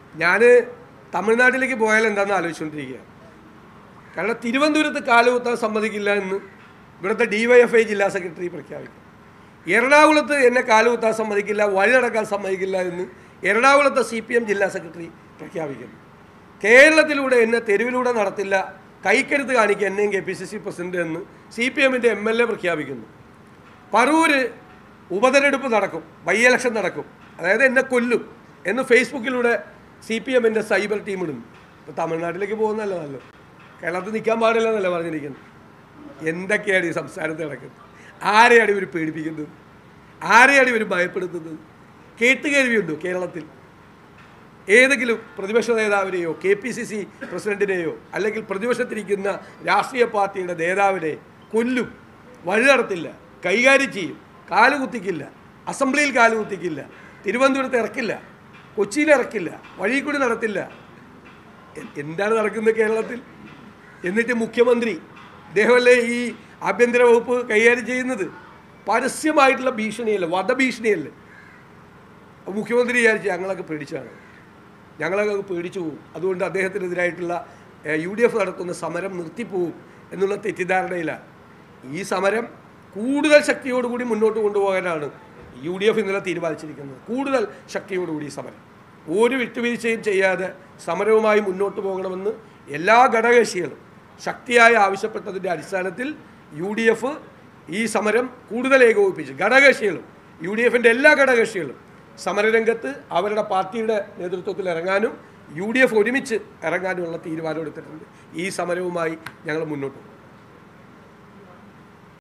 ഞാൻ തമിഴ്നാട്ടിലേക്ക് പോയാൽ എന്താണെന്ന് ആലോചിച്ചുകൊണ്ടിരിക്കുകയാണ് കാരണം തിരുവനന്തപുരത്ത് കാലുകുത്താൻ സമ്മതിക്കില്ല എന്ന് ഇവിടുത്തെ ഡിവൈഎഫ്ഐ ജില്ലാ സെക്രട്ടറി പ്രഖ്യാപിക്കും എറണാകുളത്ത് എന്നെ കാലുകുത്താൻ സമ്മതിക്കില്ല വഴി നടക്കാൻ സമ്മതിക്കില്ല എന്ന് എറണാകുളത്തെ സി പി എം ജില്ലാ സെക്രട്ടറി പ്രഖ്യാപിക്കുന്നു കേരളത്തിലൂടെ എന്നെ തെരുവിലൂടെ നടത്തില്ല കൈക്കരുത്ത് കാണിക്കുക എന്നെയും K P C C president എന്ന് സി പി എമ്മിൻ്റെ എം എൽ എ പ്രഖ്യാപിക്കുന്നു പറൂര് ഉപതെരഞ്ഞെടുപ്പ് നടക്കും ബൈ ഇലക്ഷൻ നടക്കും അതായത് എന്നെ കൊല്ലും എന്ന് ഫേസ്ബുക്കിലൂടെ സി പി എമ്മിൻ്റെ സൈബർ ടീം ഇടുന്നു ഇപ്പോൾ തമിഴ്നാട്ടിലേക്ക് പോകുന്നതല്ല നല്ലത് കേരളത്തിൽ നിൽക്കാൻ പാടില്ല എന്നല്ല പറഞ്ഞിരിക്കുന്നത് എന്തൊക്കെയാണ് ഈ സംസ്ഥാനത്ത് നടക്കുന്നത് ആരെയാണ് ഇവർ പേടിപ്പിക്കുന്നത് ആരെയാണ് ഇവർ ഭയപ്പെടുത്തുന്നത് കേട്ടുകേൾവിയുണ്ടോ കേരളത്തിൽ ഏതെങ്കിലും പ്രതിപക്ഷ നേതാവിനെയോ കെ പി സി സി പ്രസിഡന്റിനെയോ അല്ലെങ്കിൽ പ്രതിപക്ഷത്തിരിക്കുന്ന രാഷ്ട്രീയ പാർട്ടിയുടെ നേതാവിനെ കൊല്ലും വഴി നടത്തില്ല കൈകാര്യം ചെയ്യും കാലുകുത്തിക്കില്ല അസംബ്ലിയിൽ കാലുകുത്തിക്കില്ല തിരുവനന്തപുരത്ത് ഇറക്കില്ല കൊച്ചിയിൽ ഇറക്കില്ല വഴി കൂടി നടത്തില്ല എ- എന്താണ് നടക്കുന്നത് കേരളത്തിൽ എന്നിട്ട് മുഖ്യമന്ത്രി ഇദ്ദേഹമല്ലേ ഈ ആഭ്യന്തര വകുപ്പ് കൈകാര്യം ചെയ്യുന്നത് പരസ്യമായിട്ടുള്ള ഭീഷണിയല്ലേ വധഭീഷണിയല്ലേ അപ്പോൾ മുഖ്യമന്ത്രി വിചാരിച്ചു ഞങ്ങളൊക്കെ പേടിച്ചാണ് ഞങ്ങളൊക്കെ പേടിച്ചു പോകും അതുകൊണ്ട് അദ്ദേഹത്തിനെതിരായിട്ടുള്ള യു ഡി എഫ് നടത്തുന്ന സമരം നിർത്തിപ്പോവും എന്നുള്ള തെറ്റിദ്ധാരണയിലാണ് ഈ സമരം കൂടുതൽ ശക്തിയോടുകൂടി മുന്നോട്ട് കൊണ്ടുപോകാനാണ് യു ഡി എഫ് ഇന്നലെ തീരുമാനിച്ചിരിക്കുന്നത് കൂടുതൽ ശക്തിയോടുകൂടി ഈ സമരം ഒരു വിട്ടുവീഴ്ചയും ചെയ്യാതെ സമരവുമായി മുന്നോട്ട് പോകണമെന്ന് എല്ലാ ഘടകകക്ഷികളും ശക്തിയായി ആവശ്യപ്പെട്ടതിൻ്റെ അടിസ്ഥാനത്തിൽ യു ഡി എഫ് ഈ സമരം കൂടുതൽ ഏകോപിപ്പിച്ചു ഘടകകക്ഷികളും യു ഡി എഫിൻ്റെ എല്ലാ ഘടകകക്ഷികളും സമരരംഗത്ത് അവരുടെ പാർട്ടിയുടെ നേതൃത്വത്തിൽ ഇറങ്ങാനും യു ഡി എഫ് ഒരുമിച്ച് ഇറങ്ങാനുമുള്ള തീരുമാനം എടുത്തിട്ടുണ്ട് ഈ സമരവുമായി ഞങ്ങൾ മുന്നോട്ട് പോകും